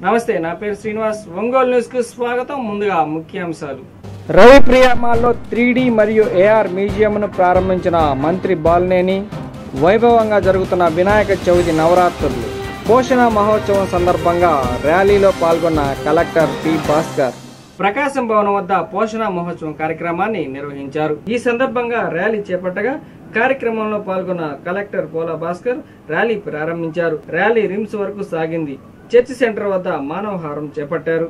నమస్తే నా పేరు శ్రీనివాస్ ఒంగోలు న్యూస్ కు స్వాగతం ముందుగా ముఖ్యాంశాలు రవి ప్రియామాల్లో త్రీ మరియు ఏఆర్ మ్యూజియంను ప్రారంభించిన మంత్రి బాలినేని వైభవంగా జరుగుతున్న వినాయక చవితి నవరాత్రులు పోషణ మహోత్సవం సందర్భంగా ర్యాలీలో పాల్గొన్న కలెక్టర్ పి భాస్కర్ ప్రకాశం భవనం వద్ద పోషణ మహోత్సవం కార్యక్రమాన్ని నిర్వహించారు ఈ సందర్భంగా ర్యాలీ చేపట్టగా కార్యక్రమంలో పాల్గొన్న కలెక్టర్ పోలా భాస్కర్ ర్యాలీ ప్రారంభించారు ర్యాలీ రిమ్స్ వరకు సాగింది చర్చి సెంటర్ వద్ద మానవహారం చేపట్టారు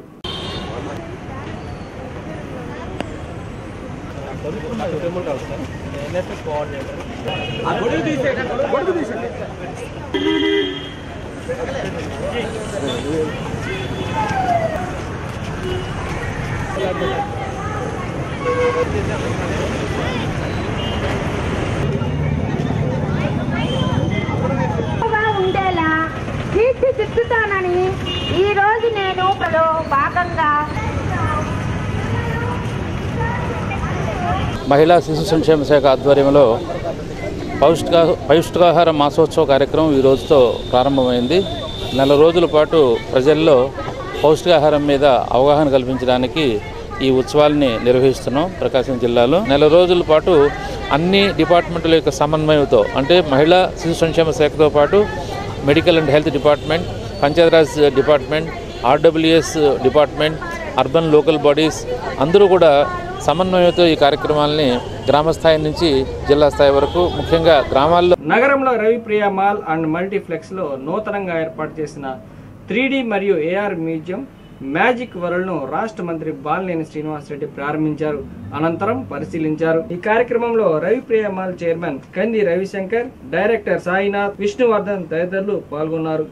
ఎక్కువగా ఉండేలా తీర్చిదిద్దుతానని ఈ రోజు నేను లో భాగంగా మహిళా శిశు సంక్షేమ శాఖ ఆధ్వర్యంలో పౌష్టికా పౌష్టికాహార మాసోత్సవ కార్యక్రమం ఈ రోజుతో ప్రారంభమైంది నెల రోజుల పాటు ప్రజల్లో పౌష్టికాహారం మీద అవగాహన కల్పించడానికి ఈ ఉత్సవాల్ని నిర్వహిస్తున్నాం ప్రకాశం జిల్లాలో నెల రోజుల పాటు అన్ని డిపార్ట్మెంట్ల యొక్క సమన్వయంతో అంటే మహిళా శిశు సంక్షేమ శాఖతో పాటు medical and health department Panchayati Raj department RWS department urban local bodies అందరూ కూడా సమన్వయంతో ఈ కార్యక్రమాలని గ్రామ స్థాయి నుంచి జిల్లా స్థాయి వరకు ముఖ్యంగా గ్రామాల్లో నగరంలో రవిప్రియ మాల్ అండ్ మల్టీప్లెక్స్ లో నూతనంగా ఏర్పాటు చేసిన త్రీ మరియు ఏఆర్ మ్యూజియం మ్యాజిక్ వరల్డ్ ను రాష్ట్ర మంత్రి బాలినేని శ్రీనివాసరెడ్డి ప్రారంభించారు అనంతరం పరిశీలించారు ఈ కార్యక్రమంలో రవిప్రియ మాల్ చైర్మన్ కంది రవిశంకర్ డైరెక్టర్ సాయినాథ్ విష్ణువర్ధన్ తదితరులు పాల్గొన్నారు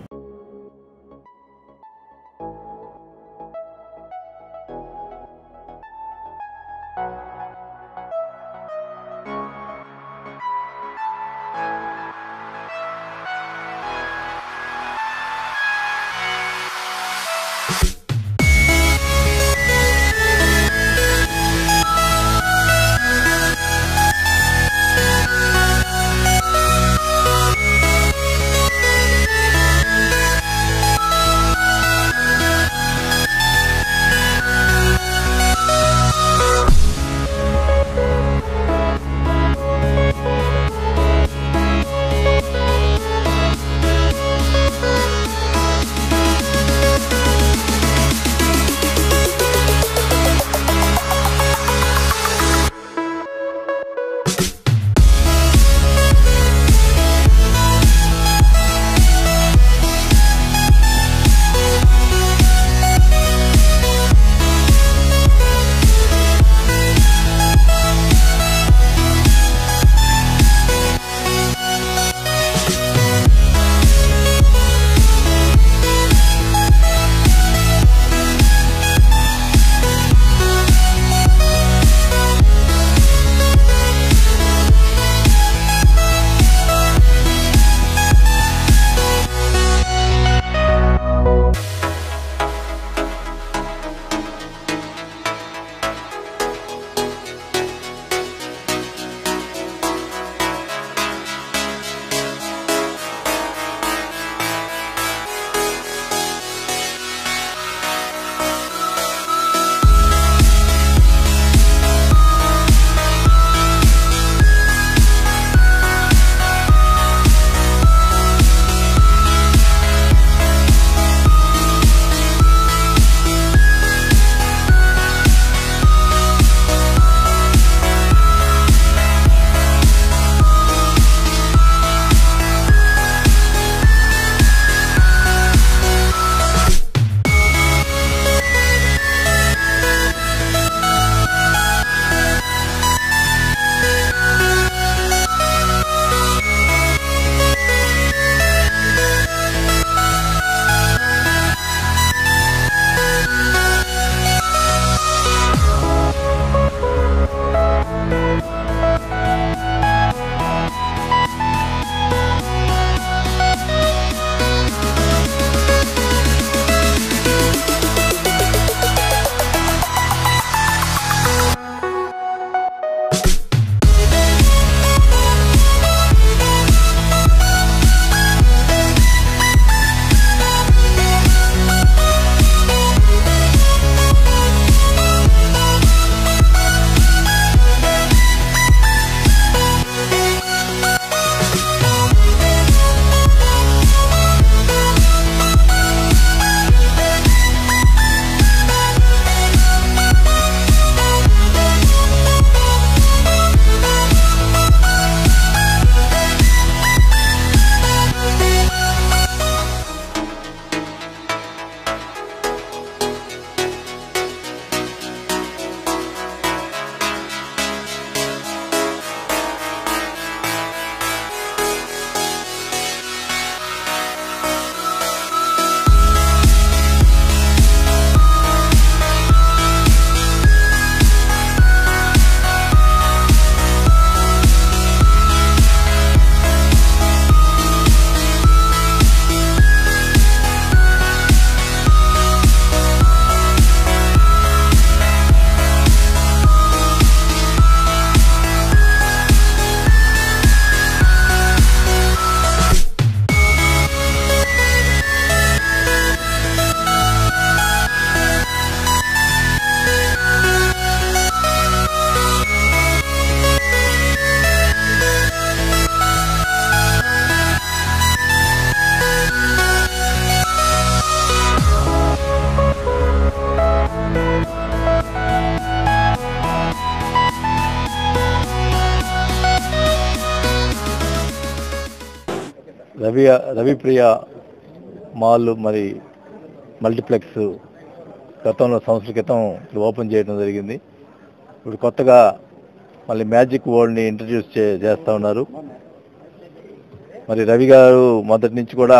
రవి రవిప్రియ మాల్ మరి మల్టీప్లెక్స్ గతంలో సంవత్సరం క్రితం ఇక్కడ ఓపెన్ చేయడం జరిగింది ఇప్పుడు కొత్తగా మళ్ళీ మ్యాజిక్ వరల్డ్ని ఇంట్రడ్యూస్ చే చేస్తూ ఉన్నారు మరి రవి గారు మొదటి నుంచి కూడా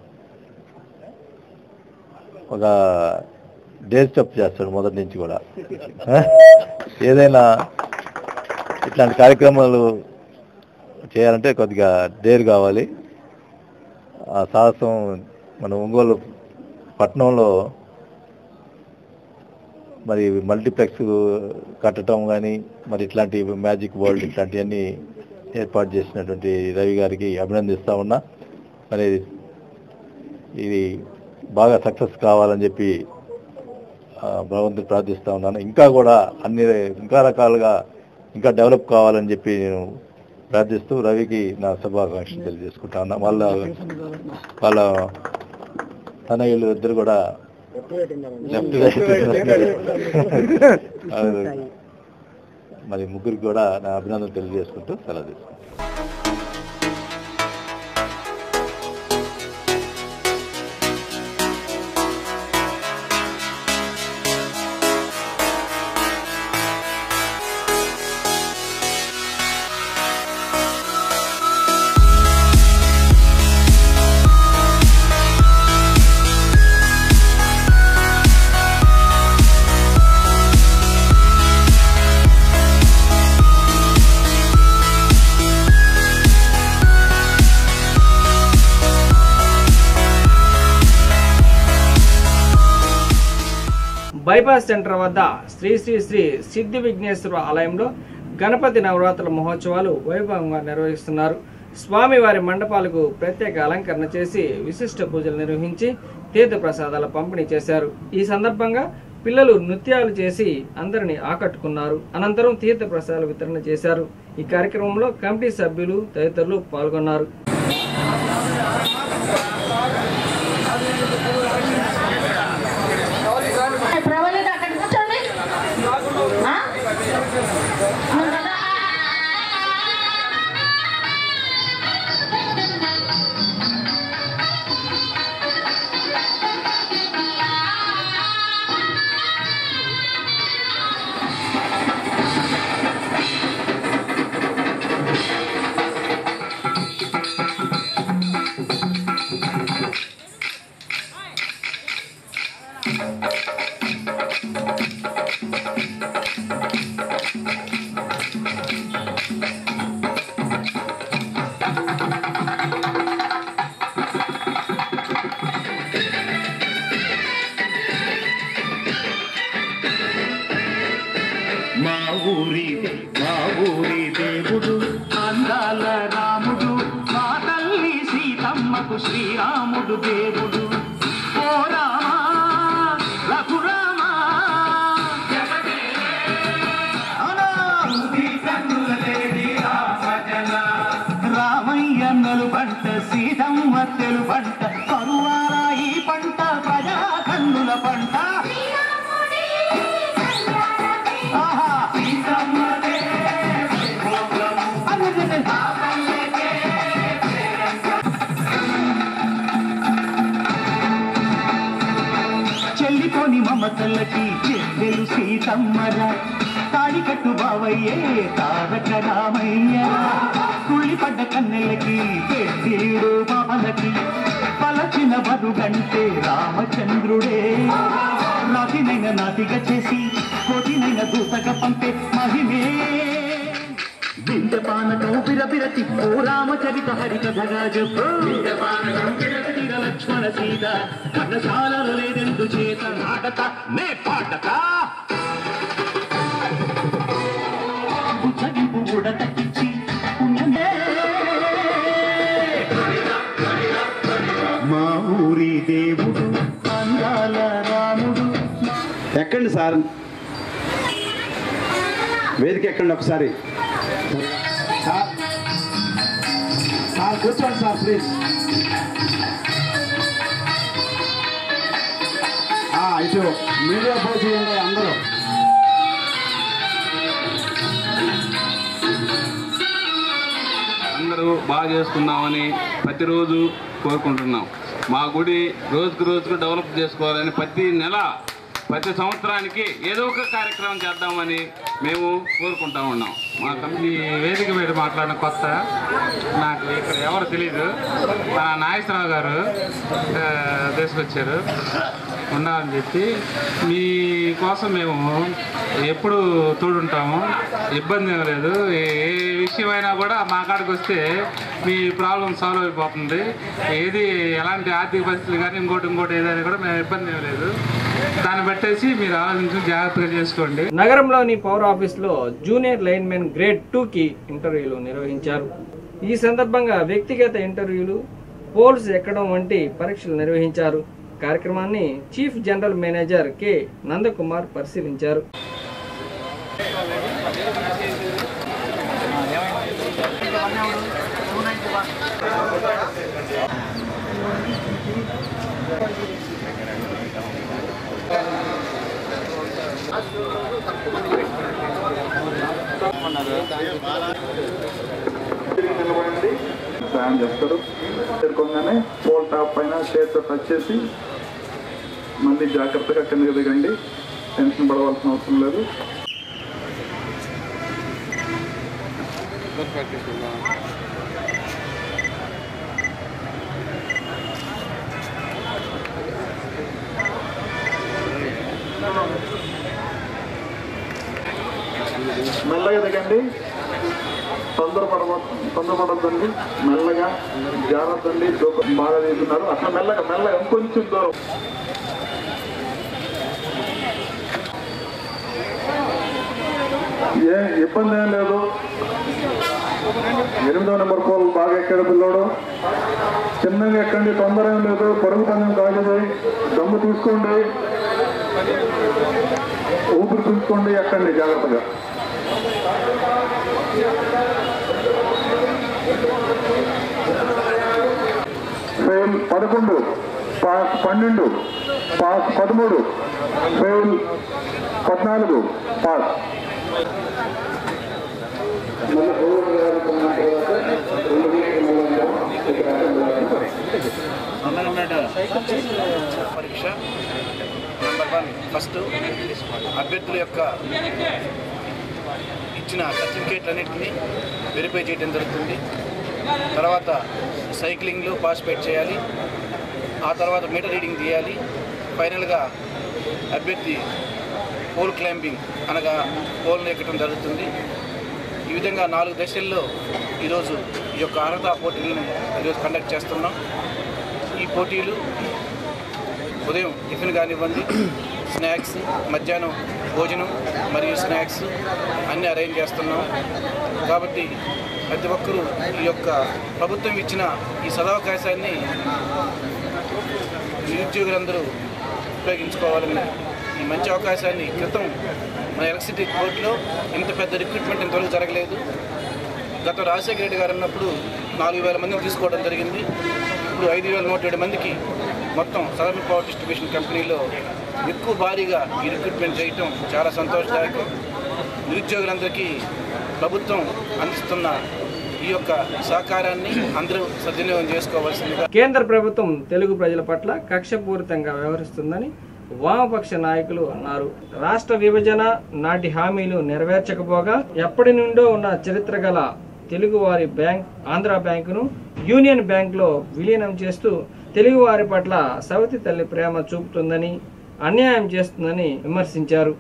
ఒక డే స్టెప్ చేస్తాడు మొదటి నుంచి కూడా ఆ? ఏదైనా ఇట్లాంటి కార్యక్రమాలు చేయాలంటే కొద్దిగా డేర్ కావాలి ఆ సాహసం మన ఒంగోలు పట్టణంలో మరి మల్టీప్లెక్స్ కట్టడం కానీ మరి ఇట్లాంటి మ్యాజిక్ వరల్డ్ ఇట్లాంటివన్నీ ఏర్పాటు చేసినటువంటి రవి గారికి అభినందిస్తా ఉన్నా మరి ఇది బాగా సక్సెస్ కావాలని చెప్పి ఆ, భగవంతుని ప్రార్థిస్తా ఉన్నాను ఇంకా కూడా అన్ని ఇంకా రకాలుగా ఇంకా డెవలప్ కావాలని చెప్పి నేను ప్రార్థిస్తూ రవికి నా శుభాకాంక్షలు తెలియజేసుకుంటా ఉన్నా వాళ్ళ వాళ్ళ తనయులు ఇద్దరు కూడా లెఫ్ట్ మరి ముగ్గురికి కూడా నా అభినందన తెలియజేసుకుంటూ సెలవు తీసుకుంటాను బైపాస్ సెంటర్ వద్ద శ్రీ శ్రీ శ్రీ సిద్ధి విఘ్నేశ్వర ఆలయంలో గణపతి నవరాత్రుల మహోత్సవాలు వైభవంగా నిర్వహిస్తున్నారు స్వామివారి మండపాలకు ప్రత్యేక అలంకరణ చేసి విశిష్ట పూజలు నిర్వహించి తీర్థ ప్రసాదాల పంపిణీ చేశారు ఈ సందర్భంగా పిల్లలు నృత్యాలు చేసి అందరిని ఆకట్టుకున్నారు అనంతరం తీర్థ ప్రసాదాల వితరణ చేశారు ఈ కార్యక్రమంలో కమిటీ సభ్యులు తదితరులు పాల్గొన్నారు ప్రవళిక అక్కడ కూర్చోండి ఆ? మా ఊరి మా ఊరి దేవుడు అందాల రాముడు మా తల్లి సీతమ్మకు శ్రీరాముడు దేవుడు ఓ రామా రఘురామా అనాహుతి కన్నుల దేవి రామజన. రామయ్య పంట సీతమ్మ తెలు పంట కరువారా ఈ పంట ప్రజా కన్నుల పంట ఆహా సీతమ్మదే అదే చెల్లిపోని మమతలకి చెల్లెలు సీతమ్మరా తాడి కట్టు బావయ్యే తారక రామయ్యరా కుళ్ళిపడ్డ కన్నెలకి పెద్దీడు పాపలకి పలచిన బరుగంటే రామచంద్రుడే రాతినైన నాతిగా చేసి కోటినైన దూతగా పంపే మహిమే బింద పానకం బిరబిర తిప్పు రామచరిత హరికథగా చెప్పు బింద పానకం బిరబిర లక్ష్మణ సీత కన్నశాలలో లేదెందు చేత నాటక నే పాటక బుచ్చగింపు ఉడత ఇచ్చి పుణ్యమే మా ఊరి దేవుడు అందాల రాముడు ఎక్కండి సార్ వేదిక ఎక్కండి ఒకసారి సార్ సార్ కూర్చోండి సార్ ప్లీజ్ ఆ, ఇటు మీడియా పోటీ చేయండి అందరూ అందరూ అందరూ బాగా చేసుకుందామని ప్రతిరోజు కోరుకుంటున్నాం మా గుడి రోజుకు రోజుకు డెవలప్ చేసుకోవాలని ప్రతి నెల ప్రతి సంవత్సరానికి ఏదో ఒక కార్యక్రమం చేద్దామని మేము కోరుకుంటా ఉన్నాం మా కంపెనీ వేదిక మీద మాట్లాడిన కొత్త నాకు ఇక్కడ ఎవరు తెలియదు మన నాగేశ్వరరావు గారు ఆ, తీసుకొచ్చారు ఉండాలని చెప్పి మీ కోసం మేము ఎప్పుడు తోడుంటాము ఇబ్బంది ఏం లేదు ఏ ఏ విషయమైనా కూడా మా కాడికి వస్తే మీ ప్రాబ్లం సాల్వ్ అయిపోతుంది ఏది ఎలాంటి ఆర్థిక పరిస్థితులు కానీ ఇంకోటి ఇంకోటి ఏదైనా కూడా మేము ఇబ్బంది ఏం లేదు దాన్ని బట్టేసి మీరు ఆలోచించి జాగ్రత్తగా చేసుకోండి నగరంలోని పవర్ ఆఫీస్లో జూనియర్ లైన్మెన్ గ్రేడ్ టూకి ఇంటర్వ్యూలు నిర్వహించారు ఈ సందర్భంగా వ్యక్తిగత ఇంటర్వ్యూలు పోల్స్ ఎక్కడం వంటి పరీక్షలు నిర్వహించారు కార్యక్రమాన్ని chief general manager K Nandakumar పరిశీలించారు నిలబడండి సాయం చేస్తారు చేరుకోగానే పోల్ టాప్ పైన చేతితో టచ్ చేసి మళ్ళీ జాగ్రత్తగా కిందకి దిగండి టెన్షన్ పడవలసిన అవసరం లేదు మెల్లగా దిగండి తొందరపడ తొందరపడద్దండి మెల్లగా జాగ్రత్తండి దూరం బాగా తీసుకున్నారు అట్లా మెల్లగా మెల్లగా ఇంకొంచెం దూరం ఏ ఇబ్బంది ఏం లేదు ఎనిమిదో నెంబర్ పోల్ బాగా ఎక్కాడు పిల్లోడు చిన్నగా ఎక్కండి తొందర ఏం లేదు పరుగు పందెం కాగదు దమ్ము తీసుకోండి ఊపిరి తీసుకోండి ఎక్కండి జాగ్రత్తగా ఫెయిల్ పదకొండు పాస్ పన్నెండు పాస్ పదమూడు ఫెయిల్ పద్నాలుగు పాస్ పరీక్ష నెంబర్ వన్ ఫస్ట్ అభ్యర్థుల యొక్క ఇచ్చిన సర్టిఫికేట్లన్నింటినీ వెరిఫై చేయడం జరుగుతుంది తర్వాత సైక్లింగ్లో పార్టిసిపేట్ చేయాలి ఆ తర్వాత మీటర్ రీడింగ్ తీయాలి ఫైనల్గా అభ్యర్థి పోల్ క్లైంబింగ్ అనగా పోల్ని ఎక్కడం జరుగుతుంది ఈ విధంగా నాలుగు దశల్లో ఈరోజు ఈ యొక్క అర్హత పోటీలను ఈరోజు కండక్ట్ చేస్తున్నాం ఈ పోటీలు ఉదయం టిఫిన్ కానివ్వండి స్నాక్స్ మధ్యాహ్నం భోజనం మరియు స్నాక్స్ అన్నీ అరేంజ్ చేస్తున్నాం కాబట్టి ప్రతి ఒక్కరూ ఈ యొక్క ప్రభుత్వం ఇచ్చిన ఈ సదవకాశాన్ని నిరుద్యోగులందరూ ఉపయోగించుకోవాలని ఈ మంచి అవకాశాన్ని క్రితం మన ఎలక్ట్రిసిటీ బోర్డులో ఇంత పెద్ద రిక్రూట్మెంట్ ఇంతవరకు జరగలేదు గత రాజశేఖర రెడ్డి గారు ఉన్నప్పుడు నాలుగు వేల మందిని తీసుకోవడం జరిగింది ఇప్పుడు ఐదు వేల నూట ఏడు మందికి మొత్తం సదరన్ పవర్ డిస్ట్రిబ్యూషన్ కంపెనీలో ఎక్కువ భారీగా ఈ రిక్రూట్మెంట్ చేయటం చాలా సంతోషదాయకం నిరుద్యోగులందరికీ ప్రభుత్వం అందిస్తున్న ఈ యొక్క సహకారాన్ని అందరూ సద్వినియోగం చేసుకోవాల్సిందిగా కేంద్ర ప్రభుత్వం తెలుగు ప్రజల పట్ల కక్షపూరితంగా వ్యవహరిస్తుందని వామపక్ష నాయకులు అన్నారు రాష్ట్ర విభజన నాటి హామీలు నెరవేర్చకపోగా ఎప్పటి నుండో ఉన్న చరిత్ర గల తెలుగువారి బ్యాంక్ ఆంధ్ర బ్యాంకును యూనియన్ బ్యాంకులో విలీనం చేస్తూ తెలుగువారి పట్ల సవతి తల్లి ప్రేమ చూపుతుందని అన్యాయం చేస్తుందని విమర్శించారు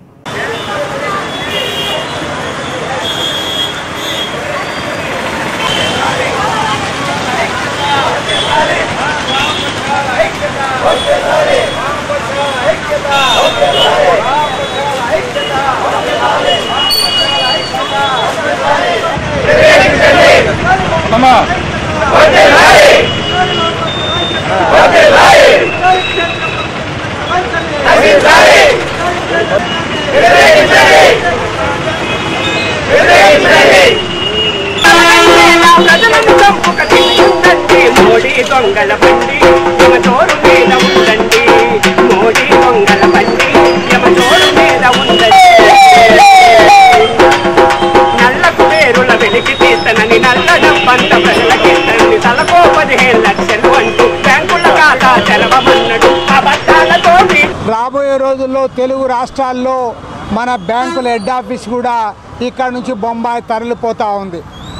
మోడీ దొంగల బండి యమ చోరు మీద ఉందండి మోడీ దొంగల బండి యమ చోరు మీద ఉందండి నల్ల కుబేరుల వెలికి తీస్తనని నల్ల డబ్బంత ప్రజల రాబోయే రోజుల్లో తెలుగు రాష్ట్రాల్లో మన బ్యాంకుల హెడ్ ఆఫీస్ కూడా ఇక్కడ నుంచి బొంబాయి తరలిపోతూ ఉంది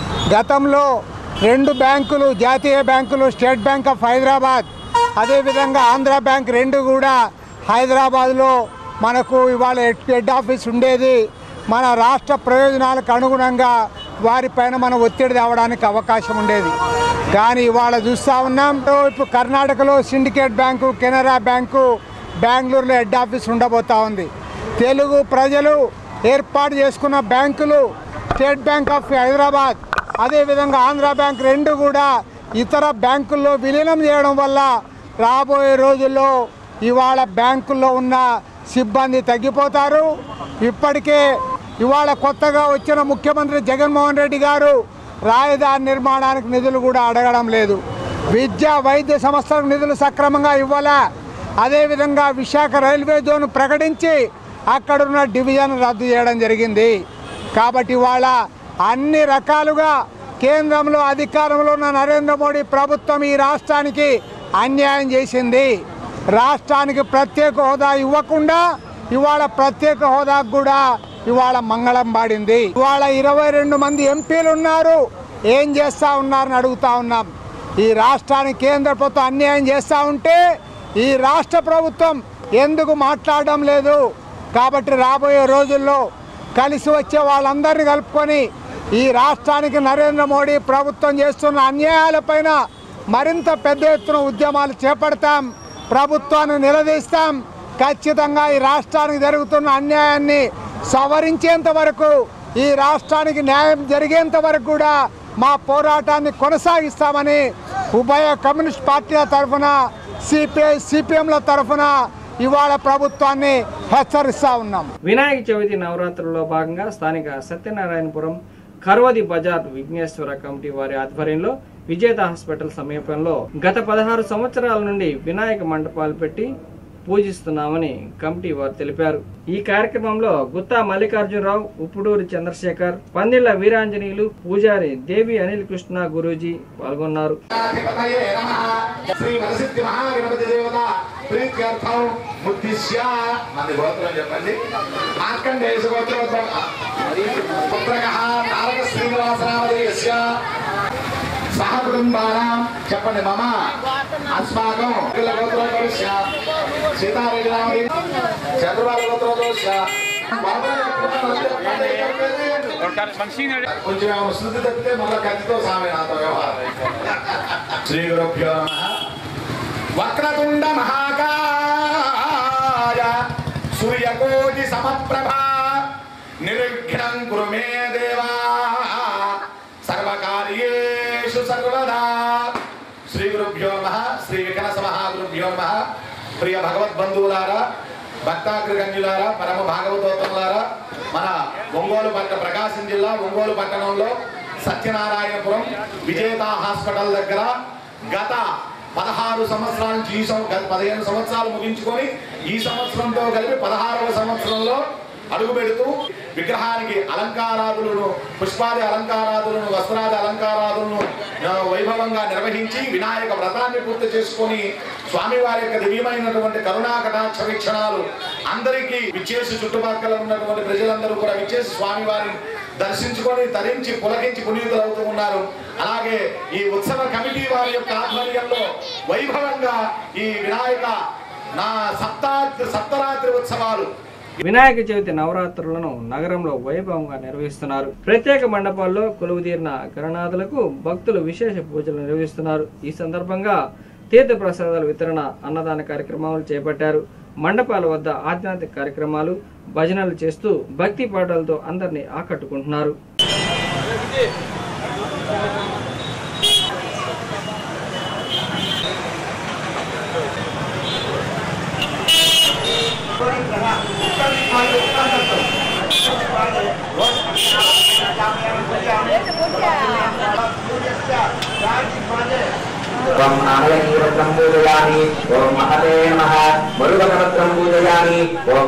గతంలో రెండు బ్యాంకులు జాతీయ బ్యాంకులు స్టేట్ బ్యాంక్ ఆఫ్ హైదరాబాద్ అదేవిధంగా ఆంధ్ర బ్యాంక్ రెండు కూడా హైదరాబాద్లో మనకు ఇవాళ హెడ్- హెడ్ ఆఫీస్ ఉండేది మన రాష్ట్ర ప్రయోజనాలకు అనుగుణంగా వారిపైన మనం ఒత్తిడి తేవడానికి అవకాశం ఉండేది కానీ ఇవాళ చూస్తూ ఉన్నాం ఇప్పుడు కర్ణాటకలో సిండికేట్ బ్యాంకు కెనరా బ్యాంకు బెంగళూరులో హెడ్ ఆఫీస్ ఉండబోతా ఉంది తెలుగు ప్రజలు ఏర్పాటు చేసుకున్న బ్యాంకులు స్టేట్ బ్యాంక్ ఆఫ్ హైదరాబాద్ అదేవిధంగా ఆంధ్ర బ్యాంక్ రెండు కూడా ఇతర బ్యాంకుల్లో విలీనం చేయడం వల్ల రాబోయే రోజుల్లో ఇవాళ బ్యాంకుల్లో ఉన్న సిబ్బంది తగ్గిపోతారు ఇప్పటికే ఇవాళ కొత్తగా వచ్చిన ముఖ్యమంత్రి జగన్మోహన్ రెడ్డి గారు రాజధాని నిర్మాణానికి నిధులు కూడా అడగడం లేదు విద్య వైద్య సంస్థలకు నిధులు సక్రమంగా ఇవ్వాలా అదేవిధంగా విశాఖ రైల్వే జోన్ ప్రకటించి అక్కడున్న డివిజన్ రద్దు చేయడం జరిగింది కాబట్టి ఇవాళ అన్ని రకాలుగా కేంద్రంలో అధికారంలో ఉన్న నరేంద్ర మోడీ ప్రభుత్వం ఈ రాష్ట్రానికి అన్యాయం చేసింది రాష్ట్రానికి ప్రత్యేక హోదా ఇవ్వకుండా ఇవాళ ప్రత్యేక హోదాకు కూడా ఇవాళ మంగళం పాడింది ఇవాళ ఇరవై రెండు మంది ఎంపీలు ఉన్నారు ఏం చేస్తా ఉన్నారని అడుగుతా ఉన్నాం ఈ రాష్ట్రానికి కేంద్ర ప్రభుత్వం అన్యాయం చేస్తూ ఉంటే ఈ రాష్ట్ర ప్రభుత్వం ఎందుకు మాట్లాడడం లేదు కాబట్టి రాబోయే రోజుల్లో కలిసి వచ్చే వాళ్ళందరినీ కలుపుకొని ఈ రాష్ట్రానికి నరేంద్ర మోడీ ప్రభుత్వం చేస్తున్న అన్యాయాలపైన మరింత పెద్ద ఎత్తున ఉద్యమాలు చేపడతాం ప్రభుత్వాన్ని నిలదీస్తాం ఖచ్చితంగా ఈ రాష్ట్రానికి జరుగుతున్న అన్యాయాన్ని సవరించేంత వరకు ఈ రాష్ట్రానికి న్యాయం జరిగేంత వరకు కూడా మా పోరాటాన్ని కొనసాగిస్తామని ఉభయ కమ్యూనిస్ట్ పార్టీల తరఫున సిపిఐ సిపిఎంల తరఫున ఇవాళ ప్రభుత్వాన్ని హెచ్చరిస్తా ఉన్నాం వినాయక చవితి నవరాత్రుల్లో భాగంగా స్థానిక సత్యనారాయణపురం కర్వది బజార్ విఘ్నేశ్వర కమిటీ వారి ఆధ్వర్యంలో విజేత హాస్పిటల్ సమీపంలో గత పదహారు సంవత్సరాల నుండి వినాయక మండపాలు పెట్టి పూజిస్తున్నామని కమిటీ వారు తెలిపారు ఈ కార్యక్రమంలో గుత్తా మల్లికార్జునరావు ఉప్పుడూరి చంద్రశేఖర్ పందిళ్ల వీరాంజనేయులు పూజారి దేవి అనిల్ కృష్ణ గురూజీ పాల్గొన్నారు శ్రీ వరసిద్ధి మహాగణపతి దేవత ప్రీత్యర్థం ఉద్దిశ్య మంది గోత్రం చెప్పండి మార్కండేశ గోత్రోద్భవ పుత్రక తారక శ్రీనివాసనామధేయస్య సహ కుటుంబానాం చెప్పండి మమ అస్మాకం పిల్ల గోత్రోద్భవస్య సీతారెడ్డి నామది చంద్రబాబు గోత్రోద్భవస్య కొంచెం ఏమైనా శుద్ధి తప్పితే మళ్ళీ కత్తితో సామె నాతో వ్యవహారం శ్రీ గురుభ్యో నమ వక్రతుండ మహాకాయ సూర్యకోటి సమప్రభ నిర్ఘ్నం కురు మే దేవా సర్వకార్యేషు సర్వదా శ్రీ గురుభ్యో నమ శ్రీ వికనస మహాగురుభ్యో నమ ప్రియ భగవద్బంధువులారా భక్తాగ్రగణ్యులారా పరమ భాగవతోత్తములారా మన ఒంగోలు పట్ట ప్రకాశం జిల్లా ఒంగోలు పట్టణంలో సత్యనారాయణపురం విజేత హాస్పిటల్ దగ్గర గత పదహారు సంవత్సరాల నుంచి ఈ సం- గత పదిహేను సంవత్సరాలు ముగించుకొని ఈ సంవత్సరంతో కలిపి పదహారవ సంవత్సరంలో అడుగు పెడుతూ విగ్రహానికి అలంకారాదులను పుష్పాది అలంకారాదులను వస్త్రాది అలంకారాదులను ఆ, వైభవంగా నిర్వహించి వినాయక వ్రతాన్ని పూర్తి చేసుకొని స్వామివారి యొక్క దివ్యమైనటువంటి కరుణా కటాక్ష వీక్షణాలు అందరికీ విచ్చేసి చుట్టుపక్కల ఉన్నటువంటి ప్రజలందరూ కూడా విచ్చేసి స్వామివారిని దర్శించుకొని తరించి పులకించి పునీతులు అవుతూ ఉన్నారు అలాగే ఈ ఉత్సవ కమిటీ వారి యొక్క ఆధ్వర్యంలో వైభవంగా ఈ వినాయక నా సప్తాత్రి సప్తరాత్రి ఉత్సవాలు వినాయక చవితి నవరాత్రులను నగరంలో వైభవంగా నిర్వహిస్తున్నారు ప్రత్యేక మండపాల్లో కొలువుదీరిన గణనాథులకు భక్తులు విశేష పూజలు నిర్వహిస్తున్నారు ఈ సందర్భంగా తీర్థ ప్రసాదాల వితరణ అన్నదాన కార్యక్రమాలు చేపట్టారు మండపాల వద్ద ఆధ్యాత్మిక కార్యక్రమాలు భజనలు చేస్తూ భక్తి పాటలతో అందరినీ ఆకట్టుకుంటున్నారు ఓం నామయీవత్రం పూజయామి ఓం మహతే నమః మరుగవత్రం పూజయామి ఓం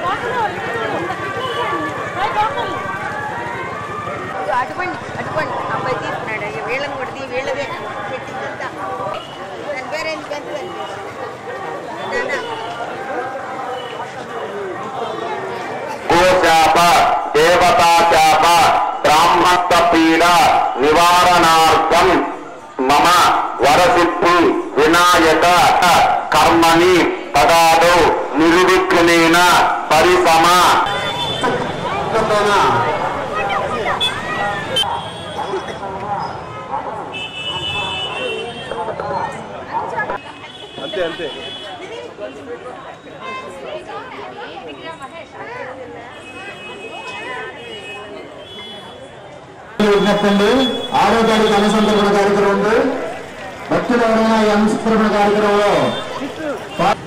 అటుకోండి అటుకోండి నివారణార్థం మమ వరసిద్ధి వినాయక కర్మని తదాదౌ నిర్విఘ్నేన పరిసమ అంతే అంతే విజ్ఞప్తి అండి ఆరో తారీఖు అనుసంధాన కార్యక్రమం ఉంది భక్తులు ఎవరైనా ఈ అనుసంధాన కార్యక్రమంలో పా-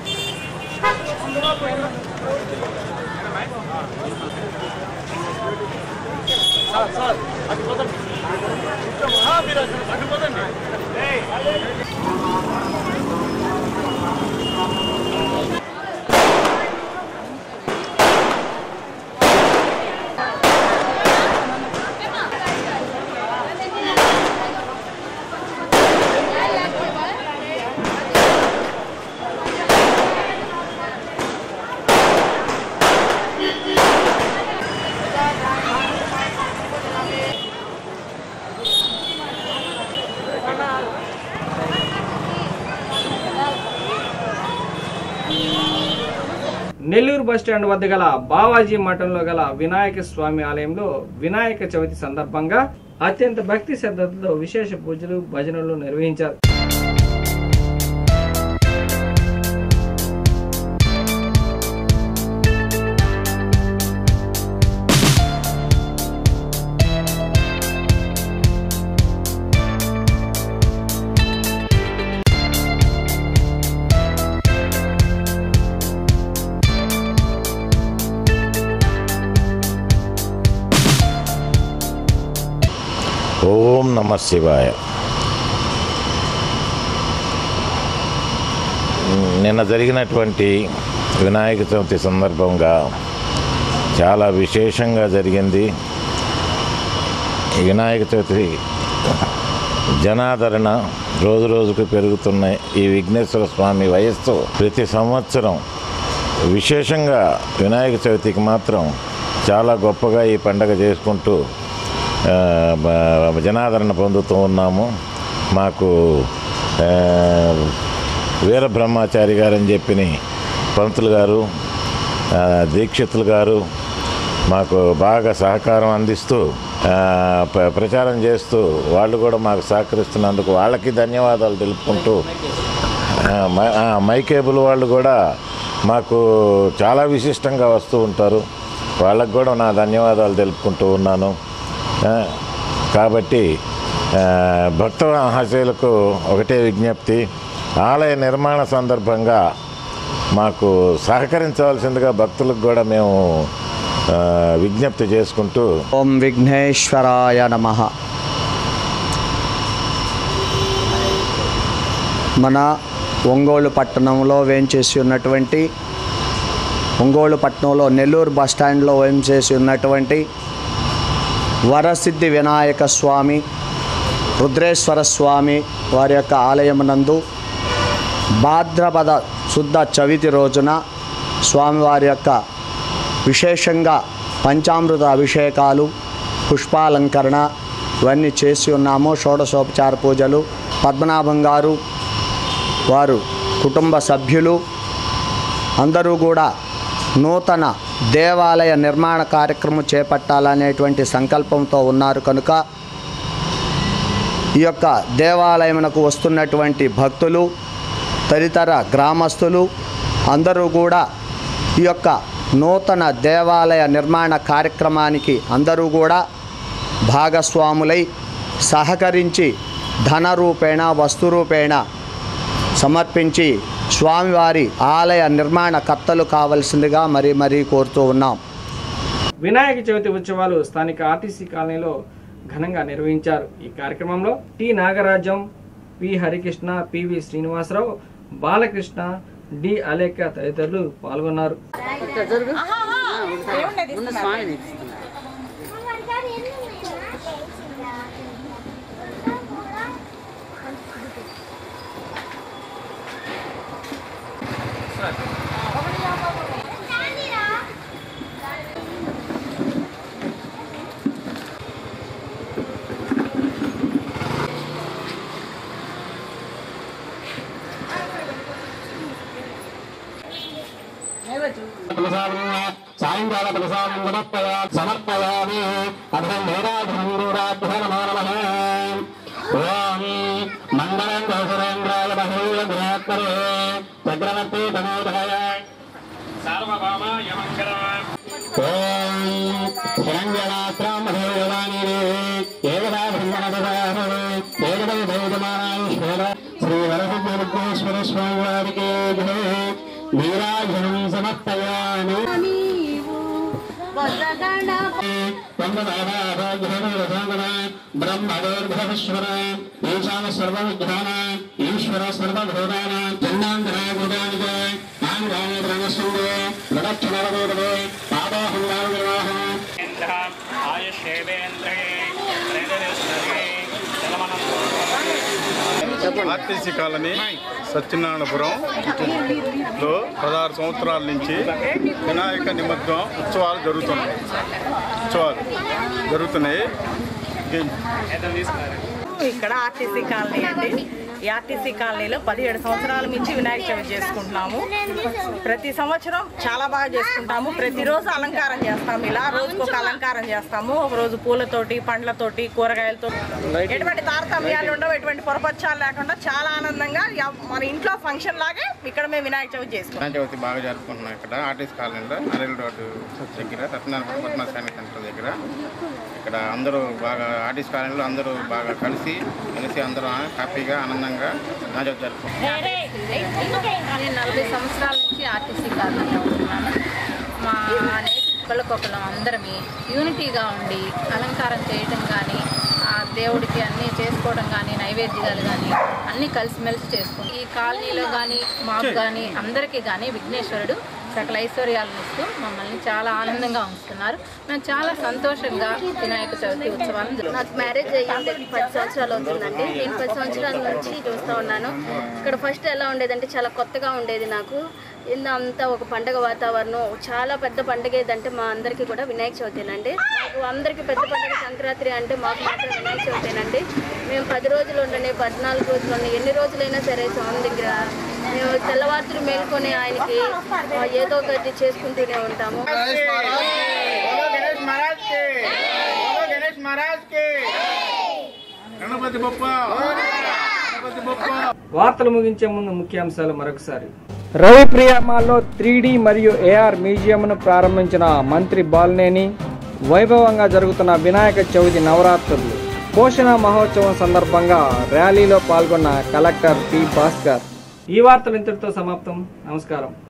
నెల్లూరు బస్టాండ్ వద్ద గల బావాజీ మఠంలో గల వినాయక స్వామి ఆలయంలో వినాయక చవితి సందర్భంగా అత్యంత భక్తి శ్రద్ధలతో విశేష పూజలు భజనలు నిర్వహించారు ఓం నమ శివాయ నిన్న జరిగినటువంటి వినాయక చవితి సందర్భంగా చాలా విశేషంగా జరిగింది ఈ వినాయక చవితి జనాదరణ రోజు రోజుకు పెరుగుతున్న ఈ విఘ్నేశ్వర స్వామి వయస్సు ప్రతి సంవత్సరం విశేషంగా వినాయక చవితికి మాత్రం చాలా గొప్పగా ఈ పండగ చేసుకుంటూ ఆ, బ- జనాదరణ పొందుతూ ఉన్నాము మాకు ఆ, వీర బ్రహ్మచారి గారు అని చెప్పిన పంతులు గారు ఆ, దీక్షితులు గారు మాకు బాగా సహకారం అందిస్తూ ఆ, ప్ర- ప్రచారం చేస్తూ వాళ్ళు కూడా మాకు సహకరిస్తున్నందుకు వాళ్ళకి ధన్యవాదాలు తెలుపుకుంటూ ఆ, మై- ఆ, మైకేబుల్ వాళ్ళు కూడా మాకు చాలా విశిష్టంగా వస్తూ ఉంటారు వాళ్ళకు కూడా నా ధన్యవాదాలు తెలుపుకుంటూ ఉన్నాను ఆ, కాబట్టి ఆ, భక్త మహాశయులకు ఒకటే విజ్ఞప్తి ఆలయ నిర్మాణ సందర్భంగా మాకు సహకరించవలసిందిగా భక్తులకు కూడా మేము ఆ, విజ్ఞప్తి చేసుకుంటూ ఓం విఘ్నేశ్వరాయ నమ మన ఒంగోలు పట్టణంలో వేంచేసి ఉన్నటువంటి ఒంగోలు పట్టణంలో నెల్లూరు బస్టాండ్లో వేంచేసి ఉన్నటువంటి వరసిద్ధి వినాయక స్వామి రుద్రేశ్వర స్వామి వారి యొక్క ఆలయమునందు భాద్రపద శుద్ధ చవితి రోజున స్వామివారి యొక్క విశేషంగా పంచామృత అభిషేకాలు పుష్పాలంకరణ ఇవన్నీ చేసి ఉన్నాము షోడశోపచార పూజలు పద్మనాభం గారు వారు కుటుంబ సభ్యులు అందరూ కూడా నూతన దేవాలయ నిర్మాణ కార్యక్రమం చేపట్టాలనేటువంటి సంకల్పంతో ఉన్నారు కనుక ఈ యొక్క దేవాలయమునకు వస్తున్నటువంటి భక్తులు తదితర గ్రామస్తులు అందరూ కూడా ఈ యొక్క నూతన దేవాలయ నిర్మాణ కార్యక్రమానికి అందరూ కూడా భాగస్వాములై సహకరించి ధన రూపేణ వస్తు రూపేణ సమర్పించి స్వామివారి ఆలయ నిర్మాణ కర్తలు కావలసిందిగా మరీ మరీ కోరుతూ ఉన్నాం వినాయక చవితి ఉత్సవాలు స్థానిక ఆర్టీసీ కాలనీలో ఘనంగా నిర్వహించారు ఈ కార్యక్రమంలో T Nagarajam P Harikrishna PV Srinivasarao Balakrishna D Alekhya తదితరులు పాల్గొన్నారు తాంబూలకలశానం సమర్పయా సమర్పయామి అర్థం నీరాజనందూరాభ్యనమో నమః ఓం మంగళం దోషరేంద్రాయ బహుళ గుణాత్మరే చక్రవర్తి తమోదయ సార్వభౌమాయ మంగళం ఓం శరంజనాత్రం భగవాని ఏకదా బ్రహ్మణదాహే ఏకదా దైవమానాశ్వర శ్రీ వరసిద్ధేశ్వర స్వామి వారికి జయ నీరాజనం సమర్పయామి బ్రహ్మదేర్భవేశ్వర ఈశాన సర్వవిజ్ఞాన ఈశ్వర సర్వభూతాన చందాంతరాయ భూతానిక ఆంధ్రాయ బ్రహ్మస్సుండే ప్రదక్షిణవదోదరే పాదాహంగార నిర్వాహం ఆర్టీసీ కాలనీ సత్యనారాయణపురం లో పదహారు సంవత్సరాల నుంచి వినాయక నిమజ్జనం ఉత్సవాలు జరుగుతున్నాయి ఉత్సవాలు జరుగుతున్నాయి ఇక్కడ ఆర్టీసీ కాలనీ అండి ఈ ఆర్టీసీ కాలనీలో పదిహేడు సంవత్సరాల నుంచి వినాయక చవితి చేసుకుంటున్నాము ప్రతి సంవత్సరం చాలా బాగా చేసుకుంటాము ప్రతిరోజు అలంకారం చేస్తాము ఇలా రోజుకు ఒక అలంకారం చేస్తాము ఒక రోజు పూలతోటి పండ్లతోటి కూరగాయలతో ఎటువంటి తారతమ్యాలు ఉండవు ఎటువంటి పొరపచ్చాలు లేకుండా చాలా ఆనందంగా ఎవ్- మన ఇంట్లో ఫంక్షన్ లాగే ఇక్కడ మేము వినాయక చవితి చేసుకుంటాం వినాయక చవితి బాగా జరుపుకుంటున్నాం ఇక్కడ ఆర్టీసీ కాలనీలో అరెల్ రోడ్డు దగ్గర సత్యనారాయణ పట్న సైనిక సెంటర్ దగ్గర ఇక్కడ అందరూ బాగా ఆర్టీసీ కాలనీలో అందరూ బాగా కలిసి కలిసి అందరూ హ్యాపీగా ఆనందంగా వినాయక చవితి జరుపుకుంటున్నాం నేను నలభై సంవత్సరాల నుంచి ఆర్టీసీ కాలనీలో ఉంటున్నాను మా ఒకళ్ళకొకళ్ళం అందరమే యూనిటీగా ఉండి అలంకారం చేయడం కానీ ఆ దేవుడికి అన్నీ చేసుకోవడం కానీ నైవేద్యాలు కానీ అన్నీ కలిసిమెలిసి చేసుకుంటాం ఈ కాలనీలో కానీ మాకు కానీ అందరికీ కానీ విఘ్నేశ్వరుడు సకల ఐశ్వర్యాలను ఇస్తూ మమ్మల్ని చాలా ఆనందంగా ఉంచుతున్నారు మేము చాలా సంతోషంగా వినాయక చవితి ఉత్సవాలను జరుపుకుంటాం. నాకు మ్యారేజ్ అయ్యింది పది సంవత్సరాలు అవుతుందండి నేను పది సంవత్సరాల నుంచి చూస్తూ ఉన్నాను ఇక్కడ ఫస్ట్ ఎలా ఉండేదంటే చాలా కొత్తగా ఉండేది నాకు ఇంత అంతా ఒక పండగ వాతావరణం చాలా పెద్ద పండగ ఏదంటే మా అందరికీ కూడా వినాయక చవితేనండి మాకు అందరికీ పెద్ద పండగ సంక్రాంతి అంటే మాకు మాత్రం వినాయక చవితేనండి మేము పది రోజులు ఉండని పద్నాలుగు రోజులు ఉండని ఎన్ని రోజులైనా సరే స్వామి దగ్గర మేము తెల్లవారుతులు మేల్కొని ఆయనకి ఆ, ఏదో ఒకటి చేసుకుంటూనే ఉంటాము గణేష్ మహారాజ్ కి గణేష్ మహారాజ్ కి గణపతి బొప్ప గణపతి బొప్ప వార్తలు ముగించే ముందు ముఖ్యాంశాలు మరొకసారి రవిప్రియ మాల్లో త్రీ మరియు ఏఆర్ మ్యూజియంను ప్రారంభించిన మంత్రి బాలినేని వైభవంగా జరుగుతున్న వినాయక చవితి నవరాత్రులు పోషణ మహోత్సవం సందర్భంగా ర్యాలీలో పాల్గొన్న కలెక్టర్ పి భాస్కర్ ఈ వార్తలు ఇంతటితో సమాప్తం నమస్కారం